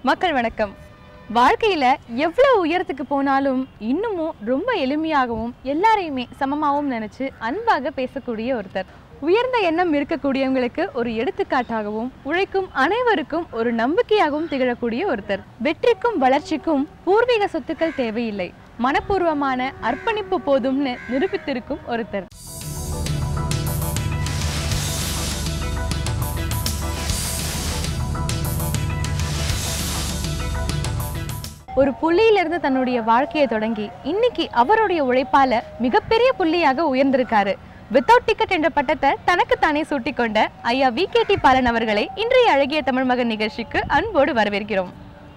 மக்கள் வணக்கம் வாழ்க்கையில எவ்வளவு உயரத்துக்கு போனாலும் இன்னமும் ரொம்ப எளிமையாகவும் எல்லாரையுமே சமமாகவும் நினைச்சு அன்பாக பேசக்கூடிய ஒருத்தர் உயர்ந்த எண்ணம் இருக்கக்கூடியவங்களுக்கு ஒரு எடுத்துக்காட்டாகவும் உழைக்கும் அனைவருக்கும் ஒரு நம்பிக்கையாகவும் திகழக்கூடிய ஒருத்தர் வெற்றிக்கும் வளர்ச்சிக்கும் பூர்வீக சொத்துக்கள் தேவையில்லை மனப்பூர்வமான அர்ப்பணிப்பு போதும்னு நிரூபித்திருக்கும் ஒருத்தர் ஒரு புள்ளியிலிருந்து தன்னுடைய வாழ்க்கையை தொடங்கி இன்னைக்கு அவருடைய உழைப்பால மிகப்பெரிய புள்ளியாக உயர்ந்திருக்காரு வித்தவுட் டிக்கெட் என்ற பட்டத்தை தனக்குத்தானே சூட்டிக்கொண்ட ஐயா வி கே டி பாலன் அவர்களை இன்றைய அழகிய தமிழ் மகன் நிகழ்ச்சிக்கு அன்போடு வரவேற்கிறோம்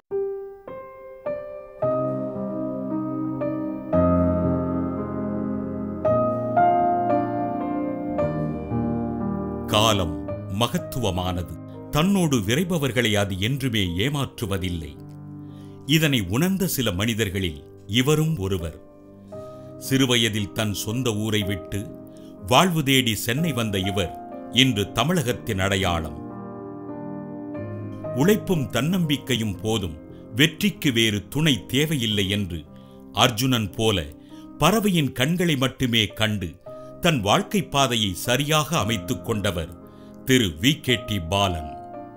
காலம் மகத்துவமானது தன்னோடு விரைபவர்களை அது என்றுமே ஏமாற்றுவதில்லை இதனை உணர்ந்த சில மனிதர்களில் இவரும் ஒருவர் சிறுவயதில் தன் சொந்த ஊரை விட்டு வாழ்வு தேடி சென்னை வந்த இவர் இன்று தமிழகத்தின் அடையாளம் உழைப்பும் தன்னம்பிக்கையும் போதும் வெற்றிக்கு வேறு துணை தேவையில்லை என்று அர்ஜுனன் போல பறவையின் கண்களை மட்டுமே கண்டு தன் வாழ்க்கை பாதையை சரியாக அமைத்துக் கொண்டவர் Thiru V K T Balan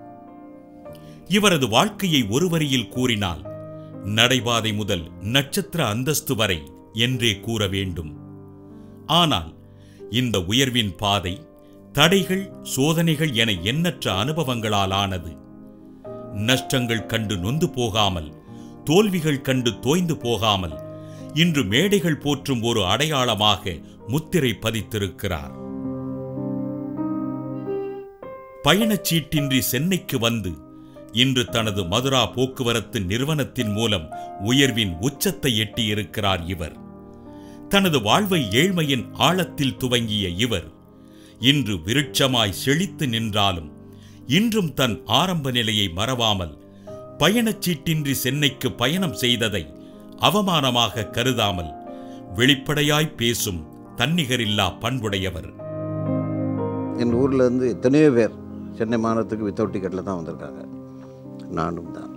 இவரது வாழ்க்கையை ஒரு வரியில் கூறினால் நடைபாதை முதல் நட்சத்திர அந்தஸ்து வரை என்றே கூற வேண்டும் ஆனால் இந்த உயர்வின் பாதை தடைகள் சோதனைகள் என எண்ணற்ற அனுபவங்களால் ஆனது நஷ்டங்கள் கண்டு நொந்து போகாமல் தோல்விகள் கண்டு தோய்ந்து போகாமல் இன்று மேடைகள் போற்றும் ஒரு அடையாளமாக முத்திரை பதித்திருக்கிறார் பயணச்சீட்டின்றி சென்னைக்கு வந்து இன்று தனது மதுரா போக்குவரத்து நிறுவனத்தின் மூலம் உயர்வின் உச்சத்தை எட்டியிருக்கிறார் இவர் தனது வாழ்வை ஏழ்மையின் ஆழத்தில் துவங்கிய இவர் இன்று விருட்சமாய் செழித்து நின்றாலும் இன்றும் தன் ஆரம்ப நிலையை மறவாமல் பயணச்சீட்டின்றி சென்னைக்கு பயணம் செய்ததை அவமானமாக கருதாமல் வெளிப்படையாய் பேசும் தன்னிகரில்லா பண்புடையவர் என் ஊர்ல இருந்து எத்தனையோ பேர் சென்னை மாநிலத்துக்கு வித்தவுட் டிக்கெட்டில் தான் வந்திருக்காங்க நானும் தான்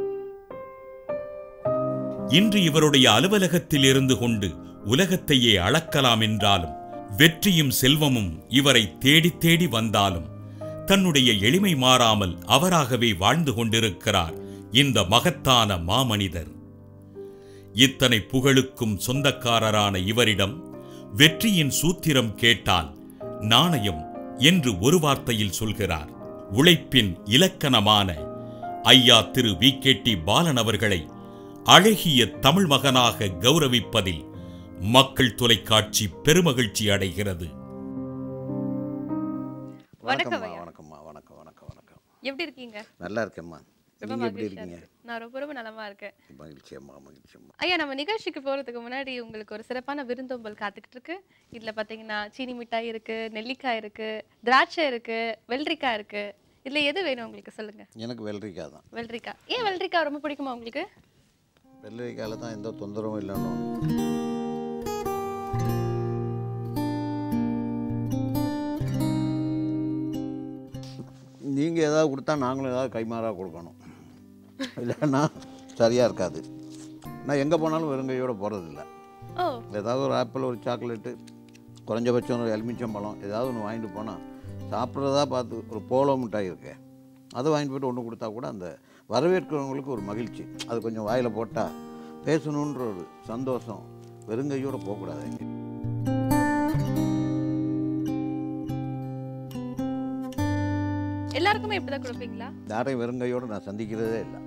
இன்று இவருடைய அலுவலகத்தில் இருந்து கொண்டு உலகத்தையே அளக்கலாம் என்றாலும் வெற்றியும் செல்வமும் இவரை தேடி தேடி வந்தாலும் தன்னுடைய எளிமை மாறாமல் அவராகவே வாழ்ந்து கொண்டிருக்கிறார் இந்த மகத்தான மாமனிதர் இத்தனை புகழுக்கும் சொந்தக்காரரான இவரிடம் வெற்றியின் சூத்திரம் கேட்டால் நாணயம் என்று ஒரு வார்த்தையில் சொல்கிறார் உழைப்பின் இலக்கணமான ஐயா Thiru V K T Balan அவர்களை அழகிய தமிழ் மகனாக கௌரவிப்பதில் மக்கள் தொலைக்காட்சி பெருமகிழ்ச்சி அடைகிறது வணக்கம் வணக்கம்மா ஐயா. வணக்கம்மா வணக்கம் வணக்கம் வணக்கம் எப்படி இருக்கீங்க நல்லா இருக்கேம்மா ரொம்ப நீங்க எப்படி மகிழ்ச்சியா இருக்கீங்க இருக்கு. நான் ரொம்ப ரொம்ப நலமா இருக்கேன் மகிழ்ச்சி அம்மா மகிழ்ச்சி அம்மா ஐயா நம்ம நிகழ்ச்சிக்கு போறதுக்கு முன்னாடி உங்களுக்கு ஒரு சிறப்பான விருந்தோம்பல் காத்துக்கிட்டு இருக்கு இதுல பாத்தீங்கன்னா சீனி மிட்டாய் இருக்கு நெல்லிக்காய் இருக்கு திராட்சை இருக்கு வெள்ளரிக்காய் இருக்கு இதுல எது வேணும் உங்களுக்கு சொல்லுங்க எனக்கு வெள்ளரிக்காய் தான் வெள்ளரிக்காய் ஏன் வெள்ளரிக்காய் ரொம்ப பிடிக்குமா உங்களுக்கு வெள்ளரிக்காயில் தான் எந்த தொந்தரவும் இல்லைன்னு நீங்கள் ஏதாவது கொடுத்தா நாங்களும் ஏதாவது கைமாறாக கொடுக்கணும் இல்லைன்னா சரியாக இருக்காது நான் எங்கே போனாலும் வெறுங்கையோடு போகிறதில்ல ஓ ஏதாவது ஒரு ஆப்பிள் ஒரு சாக்லேட்டு குறைஞ்சபட்சம் ஒரு எலுமிச்சம்பழம் ஏதாவது ஒன்று வாங்கிட்டு போனால் சாப்பிட்றதா பார்த்து ஒரு போலோ மிட்டாய் இருக்கு அதை வாங்கிட்டு போய்ட்டு ஒன்று கொடுத்தா கூட அந்த வரவேற்கிறவங்களுக்கு ஒரு மகிழ்ச்சி அது கொஞ்சம் வாயில் போட்டால் பேசணுன்ற ஒரு சந்தோஷம் வெறுங்கையோடு போகக்கூடாது எங்கே எல்லாருக்குமே இப்படிதான் கொடுப்பீங்களா யாரையும் வெறுங்கையோடு நான் சந்திக்கிறதே இல்லை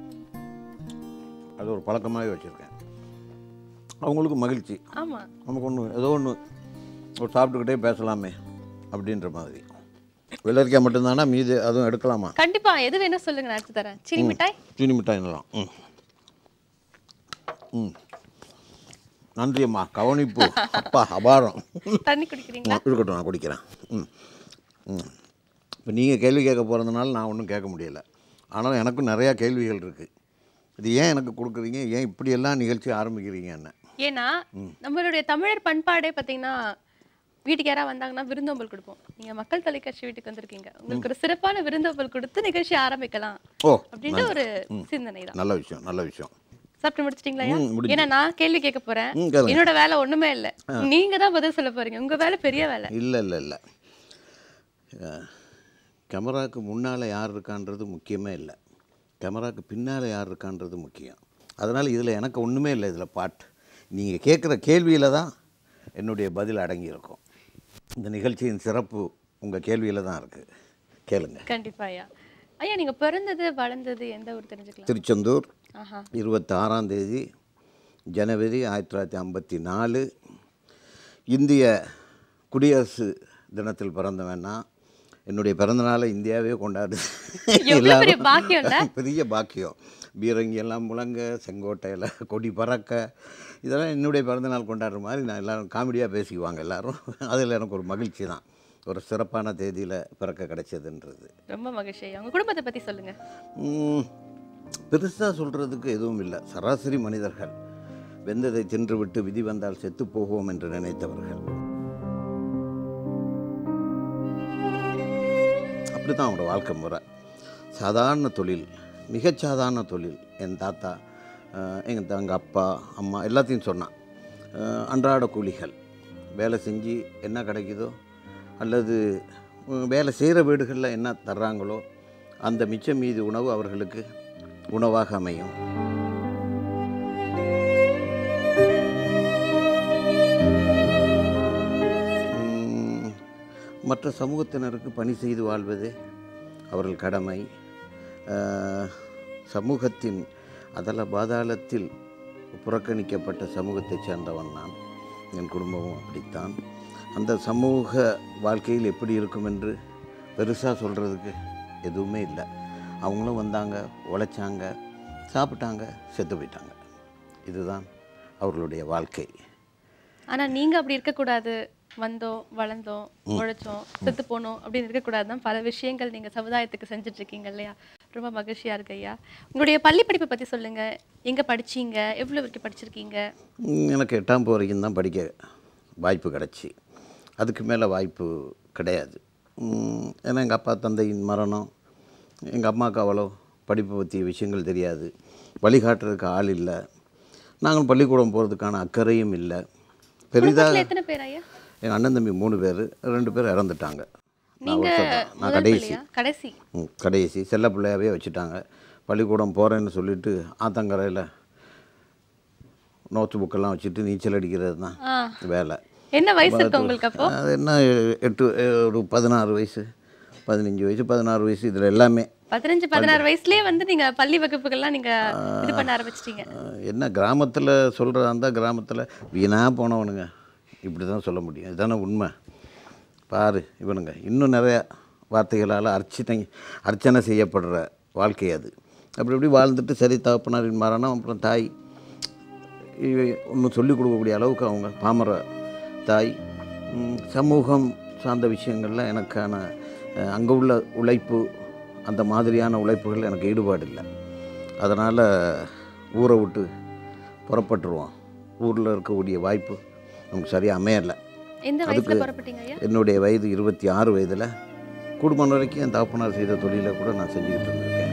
அது ஒரு பழக்கமாகவே வச்சுருக்கேன் அவங்களுக்கு மகிழ்ச்சி ஆமா நமக்கு ஒன்று ஏதோ ஒன்று ஒரு சாப்பிட்டுக்கிட்டே பேசலாமே அப்படின்ற மாதிரி வெள்ளரிக்காய் மட்டும்தானா மீது அதுவும் எடுக்கலாமா கண்டிப்பா எது வேணும் சொல்லுங்க நான் எடுத்து தரேன் சீனி மிட்டாய் சீனி மிட்டாய்னலாம் ம் ம் நன்றி அம்மா கவனிப்பு அப்பா அபாரம் தண்ணி குடிக்கிறீங்களா இருக்கட்டும் நான் குடிக்கிறேன் ம் ம் இப்போ நீங்கள் கேள்வி கேட்க போகிறதுனால நான் ஒன்றும் கேட்க முடியல ஆனாலும் எனக்கும் நிறையா கேள்விகள் இருக்குது இது ஏன் எனக்கு கொடுக்குறீங்க ஏன் இப்படியெல்லாம் நிகழ்ச்சி ஆரம்பிக்கிறீங்க என்ன ஏன்னா நம்மளுடைய தமிழர் பண்பாடே பாத்தீங்கன்னா வீட்டுக்கு யாராவது வந்தாங்கன்னா விருந்தோம்பல் கொடுப்போம் நீங்க மக்கள் தொலைக்காட்சி வீட்டுக்கு வந்திருக்கீங்க உங்களுக்கு ஒரு சிறப்பான விருந்தோம்பல் கொடுத்து நிகழ்ச்சி ஆரம்பிக்கலாம் ஓ அப்படின்ற ஒரு சிந்தனை தான் நல்ல விஷயம் நல்ல விஷயம் சாப்பிட்டு முடிச்சிட்டீங்களா ம், முடிஞ்சு. ஏன்னா நான் கேள்வி கேட்க போறேன் ம், கேளுங்க. என்னோட வேலை ஒண்ணுமே இல்ல நீங்க தான் பதில் சொல்ல போறீங்க உங்க வேலை பெரிய வேலை இல்லை இல்லை இல்லை கேமராவுக்கு முன்னால் யார் இருக்கான்றது முக்கியமே இல்லை கேமராவுக்கு பின்னால் யார் இருக்கான்றது முக்கியம் அதனால் இதில் எனக்கு ஒன்றுமே இல்லை இதில் பாட்டு நீங்கள் கேட்குற கேள்வியில் தான் என்னுடைய பதில் அடங்கியிருக்கும் இந்த நிகழ்ச்சியின் சிறப்பு உங்கள் கேள்வியில் தான் இருக்குது கேளுங்க கண்டிப்பா ஐயா ஐயா நீங்க பிறந்தது வளர்ந்தது எந்த ஊர் தெரிஞ்சுக்கலாம் திருச்செந்தூர் ஆஹா இருபத்தாறாம் தேதி ஜனவரி ஆயிரத்தி தொள்ளாயிரத்தி ஐம்பத்தி நாலு இந்திய குடியரசு தினத்தில் பிறந்தவன்னா என்னுடைய பிறந்தநாளை இந்தியாவே கொண்டாடு எவ்வளவு பெரிய பாக்கியம்ல? பெரிய பாக்கியம் பீரங்கி எல்லாம் முழங்க செங்கோட்டையில் கொடி பறக்க இதெல்லாம் என்னுடைய பிறந்தநாள் கொண்டாடுற மாதிரி நான் எல்லாரும் காமெடியாக பேசிக்குவாங்க எல்லாரும் அதில் எனக்கு ஒரு மகிழ்ச்சி தான் ஒரு சிறப்பான தேதியில் பிறக்க கிடைச்சதுன்றது ரொம்ப மகிழ்ச்சி ஐயா உங்க குடும்பத்தை பத்தி சொல்லுங்க பெருசாக சொல்கிறதுக்கு எதுவும் இல்லை சராசரி மனிதர்கள் வெந்ததை தின்றுவிட்டு விதி வந்தால் செத்து போவோம் என்று நினைத்தவர்கள் அப்படி தான் அவங்களோட வாழ்க்கை முறை சாதாரண தொழில் மிகச் சாதாரண தொழில் என் தாத்தா எங்கள் எங்கள் அப்பா அம்மா எல்லாத்தையும் சொன்னான் அஹ், அன்றாட கூலிகள் வேலை செஞ்சு என்ன கிடைக்குதோ அல்லது உம், வேலை செய்கிற வீடுகளில் என்ன தர்றாங்களோ அந்த மிச்சம் மீதி உணவு அவர்களுக்கு உணவாக அமையும் உம், மற்ற சமூகத்தினருக்கு பணி செய்து வாழ்வதே அவர்கள் கடமை அஹ், சமூகத்தின் அதல பாதாளத்தில் புறக்கணிக்கப்பட்ட சமூகத்தைச் சேர்ந்தவன் நான் என் குடும்பமும் அப்படித்தான் அந்த சமூக வாழ்க்கையில் எப்படி இருக்கும் என்று பெருசாக சொல்கிறதுக்கு எதுவுமே இல்லை அவங்களும் வந்தாங்க உழைச்சாங்க சாப்பிட்டாங்க செத்து போயிட்டாங்க இதுதான் அவர்களுடைய வாழ்க்கை ஆனா நீங்க அப்படி இருக்கக்கூடாது வந்தோம் வளர்ந்தோம் உழைச்சோம் செத்து போனோம் அப்படின்னு இருக்கக்கூடாதுதான் பல விஷயங்கள் நீங்க சமுதாயத்துக்கு செஞ்சுட்டு இருக்கீங்க இல்லையா ரொம்ப மகிழ்ச்சியா இருக்கு ஐயா உங்களுடைய பள்ளி படிப்பை பத்தி சொல்லுங்க எங்க படிச்சீங்க எவ்வளவு வரைக்கும் படிச்சிருக்கீங்க ம், எனக்கு எட்டாம் போகிற வரைக்கும் தான் படிக்க வாய்ப்பு கிடச்சி அதுக்கு மேலே வாய்ப்பு கிடையாது ம், ஏன்னா எங்கள் அப்பா தந்தையின் மரணம் எங்கள் அம்மாவுக்கு அவ்வளோ படிப்பை பற்றிய விஷயங்கள் தெரியாது வழிகாட்டுறதுக்கு ஆள் இல்லை நாங்கள் பள்ளிக்கூடம் போகிறதுக்கான அக்கறையும் இல்லை பெரிதாக குடும்பத்துல எத்தனை பேர் ஐயா எங்கள் அண்ணன் தம்பி மூணு பேர் ரெண்டு பேர் இறந்துட்டாங்க நான் நீங்க ஒரு சொல்றேன். நான் முதல் கடைசி பிள்ளையா கடைசி ம், கடைசி செல்ல பிள்ளையாவே வச்சுட்டாங்க பள்ளிக்கூடம் போகிறேன்னு சொல்லிட்டு ஆத்தங்கரையில் நோட்டு புக்கெல்லாம் வச்சுட்டு நீச்சல் அடிக்கிறது தான் ஆ வேலை என்ன வயசு இருக்கு உங்களுக்கு அப்போ அது என்ன எட்டு ஒரு பதினாறு வயசு பதினஞ்சு வயசு பதினாறு வயசு இதில் எல்லாமே பதினஞ்சு பதினாறு வயசுலயே வந்து நீங்க பள்ளி வகுப்புகள்லாம் நீங்க இது பண்ண ஆரம்பிச்சிட்டீங்க அஹ், என்ன கிராமத்தில் சொல்கிறதா இருந்தால் கிராமத்தில் வீணாக போனவனுங்க இப்படி தான் சொல்ல முடியும் இதுதானே உண்மை பாரு இவனுங்க இன்னும் நிறைய வார்த்தைகளால் அர்ச்சனை அர்ச்சனை செய்யப்படுற வாழ்க்கை அது அப்படி இப்படி வாழ்ந்துட்டு சரி தகப்பனாரின் மரணம் அப்புறம் தாய் ஒன்றும் சொல்லிக் கொடுக்கக்கூடிய அளவுக்கு அவங்க பாமர தாய் ம், சமூகம் சார்ந்த விஷயங்களில் எனக்கான அங்கே உள்ள உழைப்பு அந்த மாதிரியான உழைப்புகள் எனக்கு ஈடுபாடு இல்லை அதனால் ஊரை விட்டு புறப்பட்டுருவோம் ஊரில் இருக்கக்கூடிய வாய்ப்பு நமக்கு சரியாக அமையலை எந்த வயசுல புறப்பட்டீங்க ஐயா என்னுடைய வயது இருபத்தி ஆறு வயதில் குடும்பம் வரைக்கும் என் தகப்பனார் செய்த தொழிலை கூட நான் செஞ்சுக்கிட்டு இருந்திருக்கேன்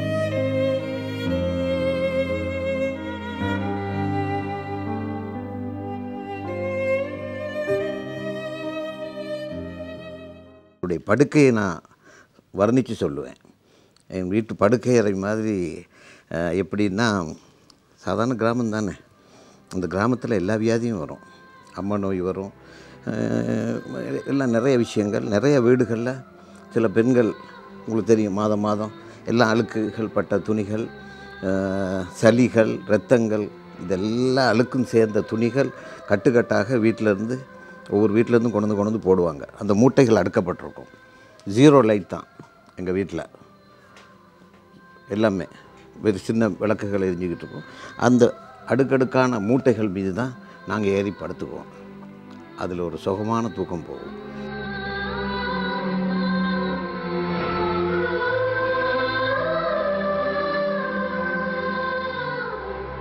என்னுடைய படுக்கையை நான் வர்ணித்து சொல்லுவேன் என் வீட்டு படுக்கை அறை மாதிரி அஹ், எப்படின்னா சாதாரண கிராமம் தானே அந்த கிராமத்தில் எல்லா வியாதியும் வரும் அம்மா நோய் வரும் அஹ், எல்லாம் நிறைய விஷயங்கள் நிறைய வீடுகளில் சில பெண்கள் உங்களுக்கு தெரியும் மாதம் மாதம் எல்லாம் அழுக்குகள் பட்ட துணிகள் அஹ், சளிகள் இரத்தங்கள் இதெல்லாம் அழுக்கும் சேர்ந்த துணிகள் கட்டுக்கட்டாக வீட்டிலேருந்து ஒவ்வொரு வீட்டிலேருந்து கொண்டு வந்து கொண்டு வந்து போடுவாங்க அந்த மூட்டைகள் அடுக்கப்பட்டிருக்கும் ஜீரோ லைட் தான் எங்கள் வீட்டில் எல்லாமே வெறும் சின்ன விளக்குகள் எரிஞ்சுக்கிட்டு இருக்கும் அந்த அடுக்கடுக்கான மூட்டைகள் மீது தான் நாங்கள் ஏறி படுத்துக்குவோம் அதில் ஒரு சுகமான தூக்கம் போகும்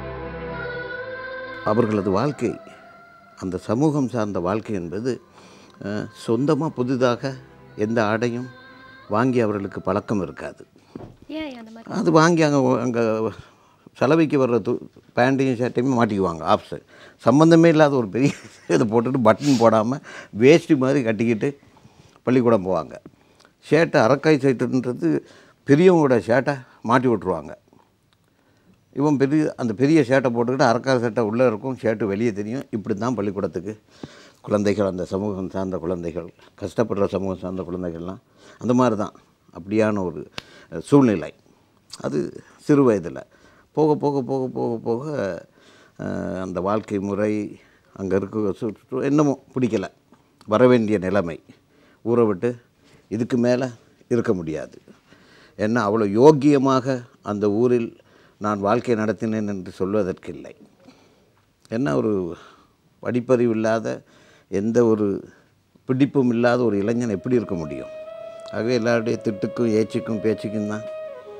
அவர்களது வாழ்க்கை அந்த சமூகம் சார்ந்த வாழ்க்கை என்பது சொந்தமாக புதிதாக எந்த ஆடையும் வாங்கி அவர்களுக்கு பழக்கம் இருக்காது ஏன் அந்த மாதிரி அது வாங்கி அங்கே அங்கே செலவைக்கு வர்ற து பேண்ட்டையும் ஷர்ட்டையும் மாட்டிக்குவாங்க ஆப்ஸு சம்மந்தமே இல்லாத ஒரு பெரிய இதை போட்டுட்டு பட்டன் போடாமல் வேஷ்டி மாதிரி கட்டிக்கிட்டு பள்ளிக்கூடம் போவாங்க ஷர்ட்டை அரக்காய் ஷர்ட்டுன்றது பெரியவங்களோட ஷர்ட்டை மாட்டி விட்ருவாங்க இவன் பெரிய அந்த பெரிய ஷர்ட்டை போட்டுக்கிட்டு அரக்காய் சட்டை உள்ளே இருக்கும் ஷர்ட்டு வெளியே தெரியும் இப்படி தான் பள்ளிக்கூடத்துக்கு குழந்தைகள் அந்த சமூகம் சார்ந்த குழந்தைகள் கஷ்டப்படுற சமூகம் சார்ந்த குழந்தைகள்லாம் அந்த மாதிரி தான் அப்படியான ஒரு அஹ், சூழ்நிலை அது சிறு வயதில் போக போக போக போக போக அஹ், அந்த வாழ்க்கை முறை அங்கே இருக்க சுற்று என்னமோ பிடிக்கல வர வேண்டிய நிலைமை ஊரை விட்டு இதுக்கு மேலே இருக்க முடியாது ஏன்னா அவ்வளோ யோக்கியமாக அந்த ஊரில் நான் வாழ்க்கை நடத்தினேன் என்று சொல்வதற்கில்லை என்ன ஒரு படிப்பறிவு இல்லாத எந்த ஒரு பிடிப்பும் இல்லாத ஒரு இளைஞன் எப்படி இருக்க முடியும் ஆகவே எல்லாருடைய திட்டுக்கும் ஏச்சுக்கும் பேச்சுக்கும் தான்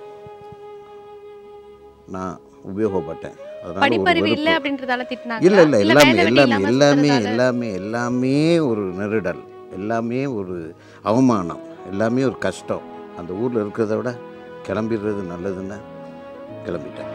நான் உபயோகப்பட்டேன் அதனால ஒரு படிப்பறிவு வெறுப்பு. இல்ல அப்படின்றதால திட்டினாங்க இல்லை இல்லை எல்லாமே எல்லாமே எல்லாமே எல்லாமே எல்லாமே ஒரு நெருடல் எல்லாமே ஒரு அவமானம் எல்லாமே ஒரு கஷ்டம் அந்த ஊரில் இருக்கிறத விட கிளம்பிடுறது நல்லதுன்னு கிளம்பிட்டேன்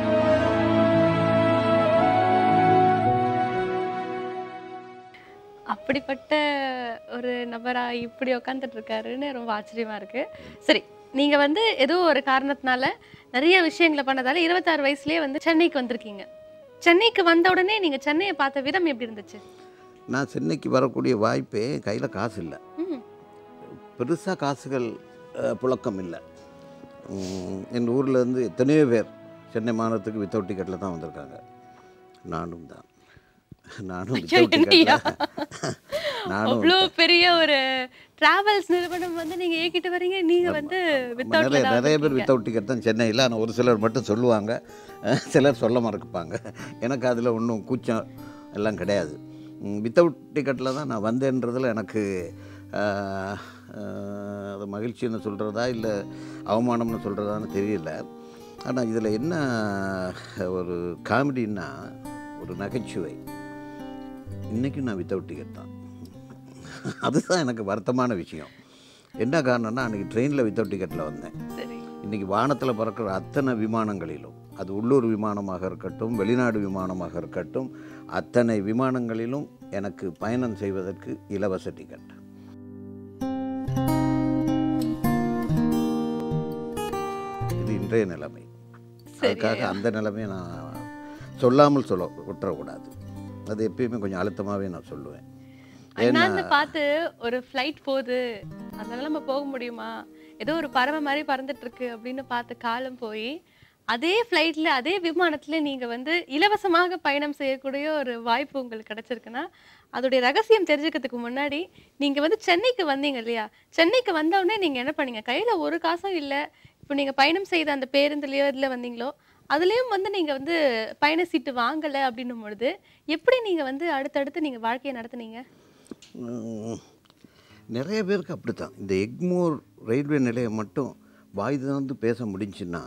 அப்படிப்பட்ட ஒரு நபரா இப்படி உட்காந்துட்டு இருக்காருன்னு ரொம்ப ஆச்சரியமா இருக்கு சரி நீங்க வந்து ஏதோ ஒரு காரணத்தினால நிறைய விஷயங்களை பண்ணதால இருபத்தாறு வயசுலயே வந்து சென்னைக்கு வந்திருக்கீங்க சென்னைக்கு வந்த உடனே நீங்க சென்னையை பார்த்த விதம் எப்படி இருந்துச்சு நான் சென்னைக்கு வரக்கூடிய வாய்ப்பே கையில் காசு இல்லை ம் பெருசாக காசுகள் அஹ், புழக்கம் இல்லை உம், என் ஊரில் இருந்து எத்தனையோ பேர் சென்னை மாநகரத்துக்கு வித்தவுட் டிக்கெட்டில் தான் வந்திருக்காங்க நானும் தான் நானும் வித்தவுட் என்னய்யா? டிக்கெட்டில் நானும் அவ்வளோ பெரிய ஒரு டிராவல்ஸ் நிறுவனம் வந்து நீங்க ஏகிட்டு வரீங்க நீங்க வந்து நிறைய வித்தவுட்ல நிறைய பேர் வித்தவுட் டிக்கெட் தான் சென்னையில் ஆனால் ஒரு சிலர் மட்டும் சொல்லுவாங்க அஹ், சிலர் சொல்ல மறக்குப்பாங்க எனக்கு அதில் ஒன்றும் கூச்சம் எல்லாம் கிடையாது வித்தவுட் டிக்கெட்டில் தான் நான் வந்தேன்றதில் எனக்கு அஹ், அஹ், அது மகிழ்ச்சின்னு சொல்கிறதா இல்லை அவமானம்னு சொல்கிறதான்னு தெரியல ஆனால் இதில் என்ன ஒரு காமெடின்னா ஒரு நகைச்சுவை இன்றைக்கும் நான் வித்தவுட் டிக்கெட் தான் அதுதான் எனக்கு வருத்தமான விஷயம் என்ன காரணம்னா அன்றைக்கி ட்ரெயினில் வித்தவுட் டிக்கெட்டில் வந்தேன் சரி இன்றைக்கி வானத்தில் பறக்கிற அத்தனை விமானங்களிலும் அது உள்ளூர் விமானமாக இருக்கட்டும் வெளிநாடு விமானமாக இருக்கட்டும் அத்தனை விமானங்களிலும் எனக்கு பயணம் செய்வதற்கு இலவச டிக்கெட் இது இன்றைய நிலைமை அதுக்காக அந்த நிலைமையை நான் சொல்லாமல் சொல்ல விட்டுறக்கூடாது அது எப்பயுமே கொஞ்சம் அழுத்தமாகவே நான் சொல்லுவேன் அண்ணாந்து பார்த்து ஒரு ஃப்ளைட் போகுது அதனால நம்ம போக முடியுமா ஏதோ ஒரு பறவை மாதிரி பறந்துட்டு இருக்கு அப்படின்னு பார்த்து காலம் போய் அதே ஃப்ளைட்ல அதே விமானத்துல நீங்க வந்து இலவசமாக பயணம் செய்யக்கூடிய ஒரு வாய்ப்பு உங்களுக்கு கிடைச்சிருக்குன்னா அதோடைய ரகசியம் தெரிஞ்சுக்கிறதுக்கு முன்னாடி நீங்க வந்து சென்னைக்கு வந்தீங்க இல்லையா சென்னைக்கு வந்த உடனே நீங்க என்ன பண்ணீங்க கையில ஒரு காசும் இல்ல இப்போ நீங்க பயணம் செய்த அந்த பேருந்துலயோ இதுல வந்தீங்களோ அதுலயும் வந்து நீங்க வந்து பயண சீட்டு வாங்கல அப்படின்னும் பொழுது எப்படி நீங்க வந்து அடுத்தடுத்து நீங்க வாழ்க்கையை நடத்துனீங்க உம், நிறைய பேருக்கு அப்படித்தான் இந்த எக்மோர் ரயில்வே நிலையம் மட்டும் வாய் திறந்து பேச முடிஞ்சுன்னா